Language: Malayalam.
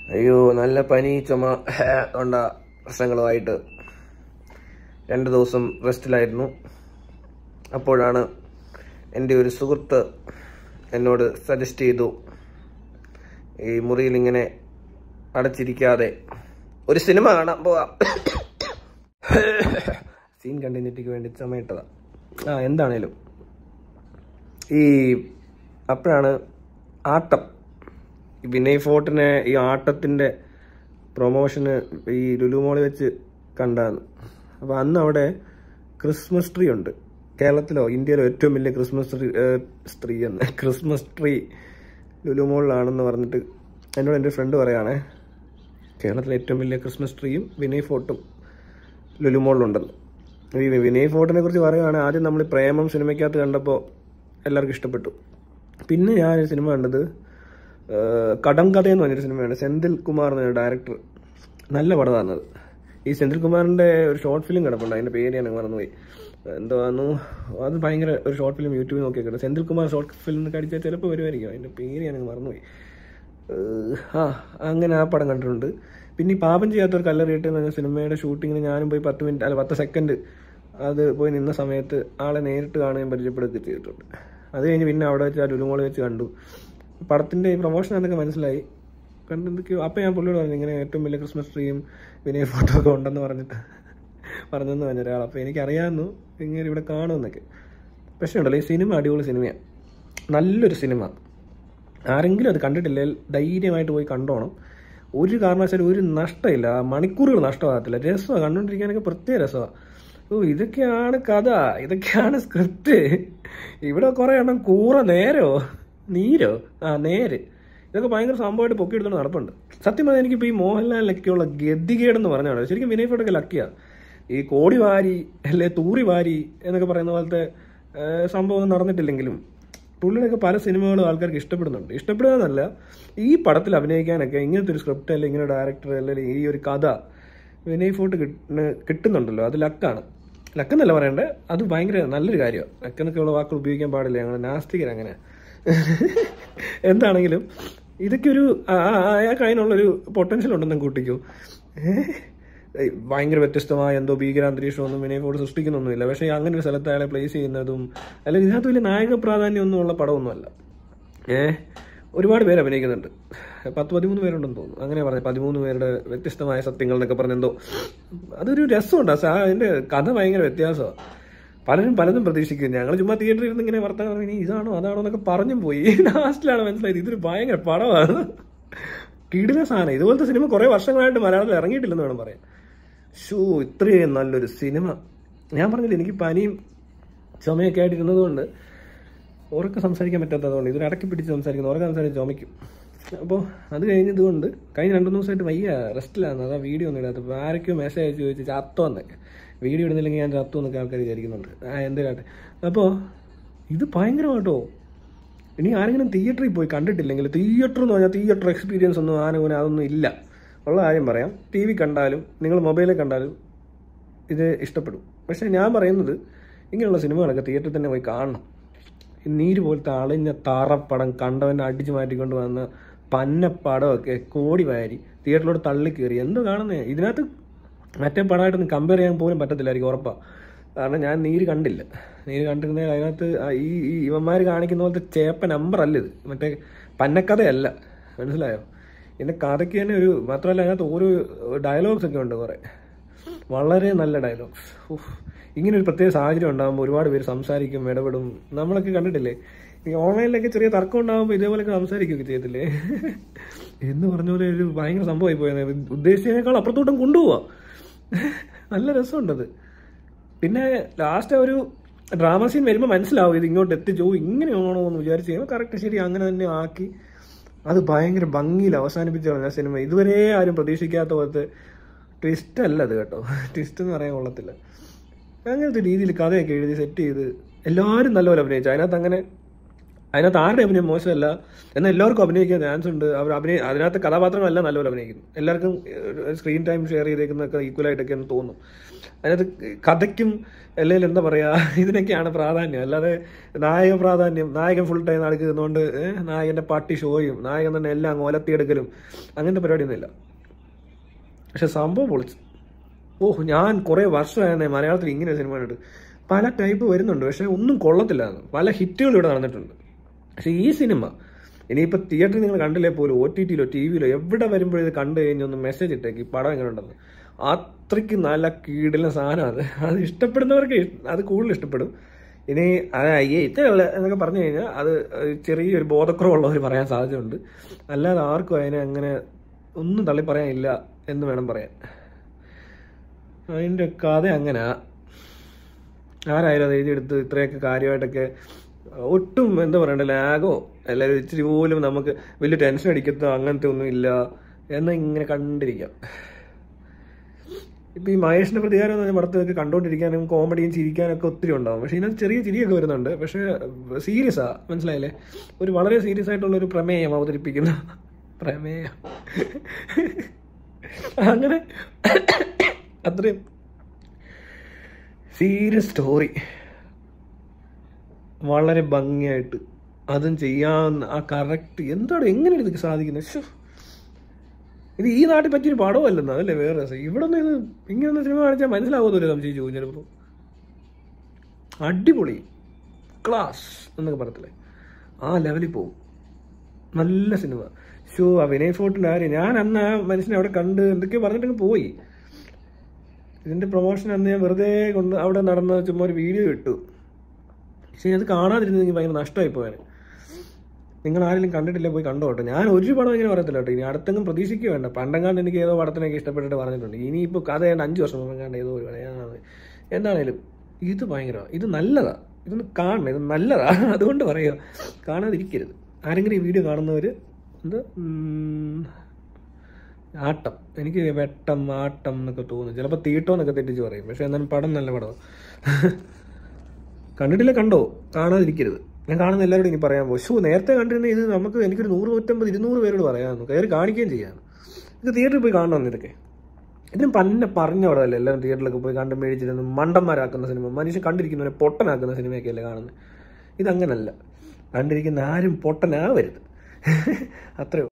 അയ്യോ നല്ല പനി ചുമ തൊണ്ട പ്രശ്നങ്ങളുമായിട്ട് രണ്ട് ദിവസം റെസ്റ്റിലായിരുന്നു അപ്പോഴാണ് എൻ്റെ ഒരു സുഹൃത്ത് എന്നോട് സജസ്റ്റ് ചെയ്തു ഈ മുറിയിൽ ഇങ്ങനെ അടച്ചിരിക്കാതെ ഒരു സിനിമ കാണാൻ പോവാം സീൻ കണ്ടിന്യൂറ്റിക്ക് വേണ്ടി ചുമയിട്ടതാ ആ എന്താണേലും ഈ അപ്പോഴാണ് ആട്ടം ഈ വിനയ് ഫോർട്ടിനെ ഈ ആട്ടത്തിൻ്റെ പ്രൊമോഷന് ഈ ലുലുമോളി വെച്ച് കണ്ടാന്ന് അപ്പോൾ അന്ന് അവിടെ ക്രിസ്മസ് ട്രീ ഉണ്ട് കേരളത്തിലോ ഇന്ത്യയിലോ ഏറ്റവും വലിയ ക്രിസ്മസ് ട്രീ സ്ത്രീ എന്ന് ക്രിസ്മസ് ട്രീ ലുലുമോളിലാണെന്ന് പറഞ്ഞിട്ട് എന്നോട് എൻ്റെ ഫ്രണ്ട് പറയുകയാണേ കേരളത്തിലെ ഏറ്റവും വലിയ ക്രിസ്മസ് ട്രീയും വിനയ് ഫോർട്ടും ലുലുമോളിലുണ്ടെന്ന് ഈ വിനയ് ഫോർട്ടിനെ കുറിച്ച് പറയുകയാണെങ്കിൽ ആദ്യം നമ്മൾ പ്രേമം സിനിമയ്ക്കകത്ത് കണ്ടപ്പോൾ എല്ലാവർക്കും ഇഷ്ടപ്പെട്ടു പിന്നെ ഞാൻ ഒരു സിനിമ കണ്ടത് ആ, കടം കഥ എന്ന് പറഞ്ഞൊരു സിനിമയാണ് സെന്തിൽ കുമാർ എന്ന ഡയറക്ടർ നല്ല പടമാണ് അത് ഈ സെന്തിൽ കുമാറിൻ്റെ ഒരു ഷോർട്ട് ഫിലിം കിടപ്പുണ്ട് അതിൻ്റെ പേര് ഞാൻ മറന്നുപോയി എന്തുവാന്നു അത് ഭയങ്കര ഒരു ഷോർട്ട് ഫിലിം യൂട്യൂബിൽ നോക്കിയൊക്കെ സെന്തിൽ കുമാർ ഷോർട്ട് ഫിലിം കടിച്ചാൽ ചിലപ്പോൾ വരുമായിരിക്കും അതിൻ്റെ പേര് ഞാൻ മറന്നുപോയി ഏഹ്, ആ അങ്ങനെ ആ പടം കണ്ടിട്ടുണ്ട് പിന്നെ ഈ പാപം ചെയ്യാത്തൊരു കല്ലറിയിട്ട് എന്ന് പറഞ്ഞ സിനിമയുടെ ഷൂട്ടിങ്ങിന് ഞാനും പോയി പത്ത് മിനിറ്റ് അല്ല പത്ത് സെക്കൻഡ് അത് പോയി നിന്ന സമയത്ത് ആളെ നേരിട്ട് കാണുകയും പരിചയപ്പെടുകയൊക്കെ ചെയ്തിട്ടുണ്ട് അത് കഴിഞ്ഞ് പിന്നെ അവിടെ വെച്ച് ആ ലുലുമോളി വെച്ച് കണ്ടു പടത്തിൻ്റെ ഈ പ്രൊമോഷൻ എന്നൊക്കെ മനസ്സിലായി കണ്ടെന്തൊക്കെയോ അപ്പം ഞാൻ പുള്ളിയോട് പറഞ്ഞു ഇങ്ങനെ ഏറ്റവും വലിയ ക്രിസ്മസ് ട്രീയും വിനയ ഫോട്ടോ ഒക്കെ ഉണ്ടെന്ന് പറഞ്ഞിട്ട് പറഞ്ഞെന്ന് പറഞ്ഞ ഒരാൾ അപ്പോൾ എനിക്കറിയാമെന്നു ഇങ്ങനെ ഇവിടെ കാണുമെന്നൊക്കെ പക്ഷേ ഉണ്ടല്ലോ ഈ സിനിമ അടിപൊളി സിനിമയാണ് നല്ലൊരു സിനിമ ആരെങ്കിലും അത് കണ്ടിട്ടില്ലെങ്കിൽ ധൈര്യമായിട്ട് പോയി കണ്ടോണം ഒരു കാരണവശാലും ഒരു നഷ്ടമില്ല മണിക്കൂറുകൾ നഷ്ടമാകത്തില്ല രസമാണ് കണ്ടുകൊണ്ടിരിക്കാനൊക്കെ പ്രത്യേക രസമാണ് ഓ ഇതൊക്കെയാണ് കഥ ഇതൊക്കെയാണ് സ്ക്രിപ്റ്റ് ഇവിടെ കുറേ എണ്ണം കൂറ നേരോ നീരോ ആ നേര് ഇതൊക്കെ ഭയങ്കര സംഭവമായിട്ട് പൊക്കിയെടുത്തോണ്ട് നടപ്പുണ്ട് സത്യം പറഞ്ഞാൽ എനിക്കിപ്പോൾ ഈ മോഹൻലാലിനൊക്കെയുള്ള ഗതികേടെന്ന് പറഞ്ഞാണ് ശരിക്കും വിനയ് ഫോട്ടൊക്കെ ലക്കിയാ ഈ കോടി വാരി അല്ലെ തൂറി വാരി എന്നൊക്കെ പറയുന്ന പോലത്തെ ആ, സംഭവം ഒന്നും നടന്നിട്ടില്ലെങ്കിലും പുള്ളിയുടെയൊക്കെ പല സിനിമകളും ആൾക്കാർക്ക് ഇഷ്ടപ്പെടുന്നുണ്ട് ഇഷ്ടപ്പെടുക എന്നല്ല ഈ പടത്തിൽ അഭിനയിക്കാനൊക്കെ ഇങ്ങനത്തെ ഒരു സ്ക്രിപ്റ്റ് അല്ലെങ്കിൽ ഇങ്ങനെ ഡയറക്ടർ അല്ലെങ്കിൽ ഈ ഒരു കഥ വിനയ് ഫോർട്ട് കിട്ടുന്ന കിട്ടുന്നുണ്ടല്ലോ അത് ലക്കാണ് ലക്കെന്നല്ല പറയണ്ടേ അത് ഭയങ്കര നല്ലൊരു കാര്യമാണ് ലക്കെന്നൊക്കെയുള്ള വാക്കുകൾ ഉപയോഗിക്കാൻ പാടില്ല ഞങ്ങൾ നാസ്തികർ അങ്ങനെ എന്താണെങ്കിലും ഇതൊക്കെ ഒരു ആ- ആ- അയാൾക്ക് അതിനുള്ളൊരു പൊട്ടൻഷ്യൽ ഉണ്ടെന്നും കൂട്ടിക്കോ ഏഹ്? ഏയ് ഭയങ്കര വ്യത്യസ്തമായ എന്തോ ഭീകരാന്തരീക്ഷമൊന്നും വിനയ് ഫോർട്ട് സൃഷ്ടിക്കുന്നൊന്നുമില്ല പക്ഷേ അങ്ങനെ ഒരു സ്ഥലത്ത് അയാളെ പ്ലേസ് ചെയ്യുന്നതും അല്ലെങ്കിൽ ഇതിനകത്ത് വലിയ നായക പ്രാധാന്യമൊന്നും ഉള്ള പടമൊന്നുമല്ല ഏഹ് ഒരുപാട് പേര് അഭിനയിക്കുന്നുണ്ട് പത്ത് പതിമൂന്ന് പേരുണ്ടെന്ന് തോന്നുന്നു അങ്ങനെ പറഞ്ഞു പതിമൂന്ന് പേരുടെ വ്യത്യസ്തമായ സത്യങ്ങൾ എന്നൊക്കെ പറഞ്ഞെന്തോ അതൊരു രസമുണ്ട് ആ സാ- അതിന്റെ കഥ ഭയങ്കര വ്യത്യാസമാണ് പലരും പലതും പ്രതീക്ഷിക്കും ഞങ്ങൾ ചുമ്മാ തിയേറ്ററിൽ ഇരുന്ന് ഇങ്ങനെ വർത്തമാനം പറഞ്ഞ് ഇനി ഇതാണോ അതാണോ എന്നൊക്കെ പറഞ്ഞും പോയി ലാസ്റ്റിലാണ് മനസ്സിലായത് ഇതൊരു ഭയങ്കര പടമാണ് കിടില സാധനം ഇതുപോലത്തെ സിനിമ കുറേ വർഷങ്ങളായിട്ട് മലയാളത്തിൽ ഇറങ്ങിയിട്ടില്ലെന്ന് വേണം പറയാൻ ഷൂ ഇത്രയും നല്ലൊരു സിനിമ ഞാൻ പറഞ്ഞില്ല എനിക്ക് പനിയും ചുമയൊക്കെ ആയിട്ട് ഇരുന്നതുകൊണ്ട് ഉറക്കെ സംസാരിക്കാൻ പറ്റാത്തതുകൊണ്ട് ഇതിന് അടക്കി പിടിച്ച് സംസാരിക്കുന്നു ഉറക്കെ സംസാരിച്ച് ചുമയ്ക്കും അപ്പോൾ അത് കഴിഞ്ഞതുകൊണ്ട് കഴിഞ്ഞ രണ്ടു മൂന്ന് ദിവസമായിട്ട് വയ്യ റെസ്റ്റിലാണ് അതാ വീഡിയോ ഒന്നും ഇടാത്ത അപ്പോൾ ആരൊക്കെയോ മെസ്സേജ് അയച്ച് ചോദിച്ചു ചത്തോ എന്നൊക്കെ വീഡിയോ ഇടുന്നില്ലെങ്കിൽ ഞാൻ ചത്തു എന്നൊക്കെ ആൾക്കാർ വിചാരിക്കുന്നുണ്ട് ആ എന്തിനാട്ടെ അപ്പോൾ ഇത് ഭയങ്കരമായിട്ടോ ഇനി ആരെങ്കിലും തിയേറ്ററിൽ പോയി കണ്ടിട്ടില്ലെങ്കിൽ തിയേറ്റർ എന്ന് പറഞ്ഞാൽ തിയേറ്റർ എക്സ്പീരിയൻസ് ഒന്നും ആനകൂന അതൊന്നും ഇല്ല ഉള്ള കാര്യം പറയാം ടി വി കണ്ടാലും നിങ്ങൾ മൊബൈലിൽ കണ്ടാലും ഇത് ഇഷ്ടപ്പെടും പക്ഷേ ഞാൻ പറയുന്നത് ഇങ്ങനെയുള്ള സിനിമകളൊക്കെ തിയേറ്ററിൽ തന്നെ പോയി കാണണം ഈ നീര് പോലത്തെ അളിഞ്ഞ താറപ്പടം കണ്ടവനെ അടിച്ചു മാറ്റിക്കൊണ്ട് വന്ന പന്ന പടമൊക്കെ കോടി വാരി തിയേറ്ററിലോട്ട് തള്ളി കയറി എന്തോ കാണുന്നേ ഇതിനകത്ത് മറ്റേ പടമായിട്ടൊന്നും കമ്പയർ ചെയ്യാൻ പോലും പറ്റത്തില്ലായിരിക്കും ഉറപ്പാണ് കാരണം ഞാൻ നീര് കണ്ടില്ല നീര് കണ്ടിരുന്നതിൽ അതിനകത്ത് ആ ഈ ഈ ഇവന്മാർ കാണിക്കുന്ന പോലത്തെ ചേപ്പ നമ്പർ അല്ല ഇത് മറ്റേ പന്നക്കഥയല്ല മനസ്സിലായോ ഇതിൻ്റെ കഥയ്ക്ക് തന്നെ ഒരു മാത്രമല്ല അതിനകത്ത് ഓരോ ഡയലോഗ്സ് ഒക്കെ ഉണ്ട് കുറേ വളരെ നല്ല ഡയലോഗ്സ് ഇങ്ങനെ ഒരു പ്രത്യേക സാഹചര്യം ഉണ്ടാകുമ്പോൾ ഒരുപാട് പേര് സംസാരിക്കും ഇടപെടും നമ്മളൊക്കെ കണ്ടിട്ടില്ലേ ഈ ഓൺലൈനിലൊക്കെ ചെറിയ തർക്കം ഉണ്ടാകുമ്പോൾ ഇതേപോലെയൊക്കെ സംസാരിക്കുകയൊക്കെ ചെയ്യത്തില്ലേ എന്ന് പറഞ്ഞ പോലെ ഒരു ഭയങ്കര സംഭവമായി പോയത് ഉദ്ദേശിച്ചതിനേക്കാൾ അപ്പുറത്തോട്ടും കൊണ്ടുപോവാ നല്ല രസമുണ്ടത് പിന്നെ ലാസ്റ്റ് ഒരു ഡ്രാമ സീൻ വരുമ്പോൾ മനസ്സിലാവും ഇത് ഇങ്ങോട്ട് എത്തിച്ചോ ഇങ്ങനെയാണോ എന്ന് വിചാരിച്ച് കഴിയുമ്പോൾ കറക്റ്റ് ശരി അങ്ങനെ തന്നെ ആക്കി അത് ഭയങ്കര ഭംഗിയിൽ അവസാനിപ്പിച്ച കളഞ്ഞ സിനിമ ഇതുവരെ ആരും പ്രതീക്ഷിക്കാത്ത പോലത്തെ ട്വിസ്റ്റ് അല്ല അത് കേട്ടോ ട്വിസ്റ്റ് എന്ന് പറയാൻ കൊള്ളത്തില്ല അങ്ങനത്തെ രീതിയിൽ കഥയൊക്കെ എഴുതി സെറ്റ് ചെയ്ത് എല്ലാവരും നല്ലപോലെ അഭിനയിച്ചു അതിനകത്ത് അങ്ങനെ അതിനകത്ത് ആരുടെ അഭിനയം മോശമല്ല എന്നാൽ എല്ലാവർക്കും അഭിനയിക്കാൻ ചാൻസ് ഉണ്ട് അവർ അഭിനയ അതിനകത്ത് കഥാപാത്രങ്ങളെല്ലാം നല്ലപോലെ അഭിനയിക്കുന്നു എല്ലാവർക്കും സ്ക്രീൻ ടൈം ഷെയർ ചെയ്തേക്കുന്നതൊക്കെ ഈക്വൽ ആയിട്ടൊക്കെ എന്ന് തോന്നും അതിനകത്ത് കഥയ്ക്കും അല്ലെങ്കിൽ എന്താ പറയുക ഇതിനൊക്കെയാണ് പ്രാധാന്യം അല്ലാതെ നായക പ്രാധാന്യം നായകൻ ഫുൾ ടൈം നടക്കുന്നതുകൊണ്ട് നായകൻ്റെ പാട്ടി ഷോയും നായകൻ തന്നെ എല്ലാം ഒലത്തിയെടുക്കലും അങ്ങനത്തെ പരിപാടിയൊന്നുമില്ല പക്ഷെ സംഭവം പൊളിച്ചു ഓഹ് ഞാൻ കുറേ വർഷമായിരുന്നേ മലയാളത്തിൽ ഇങ്ങനെ ഒരു സിനിമ കണ്ടിട്ട് പല ടൈപ്പ് വരുന്നുണ്ട് പക്ഷെ ഒന്നും കൊള്ളത്തില്ല പല ഹിറ്റുകളും ഇവിടെ നടന്നിട്ടുണ്ട് പക്ഷെ ഈ സിനിമ ഇനിയിപ്പോൾ തിയേറ്ററിൽ നിങ്ങൾ കണ്ടില്ലേ പോലും ഒ ടി ടിയിലോ ടി വിയിലോ എവിടെ വരുമ്പോഴും ഇത് കണ്ടു കഴിഞ്ഞൊന്ന് മെസ്സേജ് ഇട്ടേക്ക് ഈ പടം എങ്ങനെ ഉണ്ടെന്ന് അത്രയ്ക്ക് നല്ല കീടിലെ സാധനം അത് അത് ഇഷ്ടപ്പെടുന്നവർക്ക് ഇഷ്- അത് കൂടുതൽ ഇഷ്ടപ്പെടും ഇനി അത് അയ്യേ ഇത്രയുള്ള എന്നൊക്കെ പറഞ്ഞു കഴിഞ്ഞാൽ അത് ചെറിയൊരു ബോധക്കുറവുള്ളവർ പറയാൻ സാധ്യതയുണ്ട് അല്ലാതെ ആർക്കും അതിനെ അങ്ങനെ ഒന്നും തള്ളി പറയാനില്ല എന്ന് വേണം പറയാൻ അതിൻ്റെ കഥ അങ്ങനെ ആരായാലും അത് എഴുതിയെടുത്ത് ഇത്രയൊക്കെ കാര്യമായിട്ടൊക്കെ ഒട്ടും എന്താ പറയണ്ട ലാഗോ എല്ലാവരും ഇച്ചിരി പോലും നമുക്ക് വലിയ ടെൻഷൻ അടിക്കത്തോ അങ്ങനത്തെ ഒന്നും ഇല്ല എന്ന് ഇങ്ങനെ കണ്ടിരിക്കാം ഇപ്പം ഈ മഹേഷിന്റെ പ്രതികാരം എന്ന് പറഞ്ഞ പടത്തൊക്കെ കണ്ടുകൊണ്ടിരിക്കാനും കോമഡിയും ചിരിക്കാനൊക്കെ ഒത്തിരി ഉണ്ടാവും പക്ഷേ ഇതിനകത്ത് ചെറിയ ചിരിയൊക്കെ വരുന്നുണ്ട് പക്ഷേ സീരിയസാ മനസ്സിലായില്ലേ ഒരു വളരെ സീരിയസ് ആയിട്ടുള്ള ഒരു പ്രമേയം അവതരിപ്പിക്കുന്ന പ്രമേയം അങ്ങനെ അത്രയും സീരിയസ് സ്റ്റോറി വളരെ ഭംഗിയായിട്ട് അതും ചെയ്യാവുന്ന ആ കറക്റ്റ് എന്താണ് എങ്ങനെ ഇത് സാധിക്കുന്നത് ശ്ശോ. ഇത് ഈ നാട്ടിൽ പറ്റിയൊരു പടമല്ലെന്ന് അതല്ലേ വേറെ രസം ഇവിടെ നിന്ന് ഇത് ഇങ്ങനൊന്നും സിനിമ കാണിച്ചാൽ മനസ്സിലാവുന്നില്ല സംശയിച്ചു പോകും ചിലപ്പോൾ അടിപൊളി ക്ലാസ് എന്നൊക്കെ പറയത്തില്ലേ ആ ലെവലിൽ പോവും നല്ല സിനിമ ഷോ ആ വിനയ് ഫോർട്ടിൻ്റെ കാര്യം ഞാൻ അന്ന് ആ മനുഷ്യനെ അവിടെ കണ്ട് എന്തൊക്കെയോ പറഞ്ഞിട്ടങ്ങ് പോയി ഇതിൻ്റെ പ്രൊമോഷൻ അന്ന് ഞാൻ വെറുതെ കൊണ്ട് അവിടെ നടന്ന ചുമ്മാ ഒരു വീഡിയോ ഇട്ടു പക്ഷേ അത് കാണാതിരുന്നെങ്കിൽ ഭയങ്കര നഷ്ടമായി പോയാൽ നിങ്ങൾ ആരെങ്കിലും കണ്ടിട്ടില്ല പോയി കണ്ടോ കേട്ടോ ഞാൻ ഒരു പടം ഇങ്ങനെ പറയത്തില്ല കേട്ടോ ഇനി അടുത്തെങ്കിലും പ്രതീക്ഷിക്കുക വേണ്ട പണ്ടെങ്ങാണ്ട് എനിക്ക് ഏതോ പടത്തിനൊക്കെ ഇഷ്ടപ്പെട്ടിട്ട് പറഞ്ഞിട്ടുണ്ട് ഇനിയിപ്പോൾ കഥ കണ്ട് അഞ്ച് വർഷം മുമ്പെങ്ങാണ്ട് ഏതോ ഒരു പടം എന്താണേലും ഇത് ഭയങ്കര ഇത് നല്ലതാ ഇതൊന്ന് കാണണം ഇത് നല്ലതാ അതുകൊണ്ട് പറയുക കാണാതിരിക്കരുത് ആരെങ്കിലും ഈ വീഡിയോ കാണുന്നവർ എന്ത് ഉം, ആട്ടം എനിക്ക് വെട്ടം ആട്ടം എന്നൊക്കെ തോന്നും ചിലപ്പോൾ തീട്ടോ എന്നൊക്കെ തെറ്റിച്ച് പറയും പക്ഷെ എന്നാലും പടം നല്ല പടമാണ് കണ്ടിട്ടില്ല കണ്ടോ കാണാതിരിക്കരുത് ഞാൻ കാണുന്ന എല്ലാവരോടും ഇനി പറയാൻ പോകും ഷോ നേരത്തെ കണ്ടിരുന്ന ഇത് നമുക്ക് എനിക്കൊരു നൂറ് നൂറ്റമ്പത് ഇരുന്നൂറ് പേരോട് പറയാമെന്ന് കയറി കാണിക്കുകയും ചെയ്യാം ഇത് തിയേറ്ററിൽ പോയി കാണണം ഇതൊക്കെ ഇതിനും പന്നെ പറഞ്ഞ പടമല്ലേ എല്ലാവരും തിയേറ്ററിലൊക്കെ പോയി കണ്ട് മേടിച്ചിരുന്ന് മണ്ടന്മാരാക്കുന്ന സിനിമ മനുഷ്യൻ കണ്ടിരിക്കുന്നവരെ പൊട്ടനാക്കുന്ന സിനിമയൊക്കെ അല്ലേ കാണുന്നത് ഇതങ്ങനല്ല കണ്ടിരിക്കുന്ന ആരും പൊട്ടനാവരുത് അത്രയോ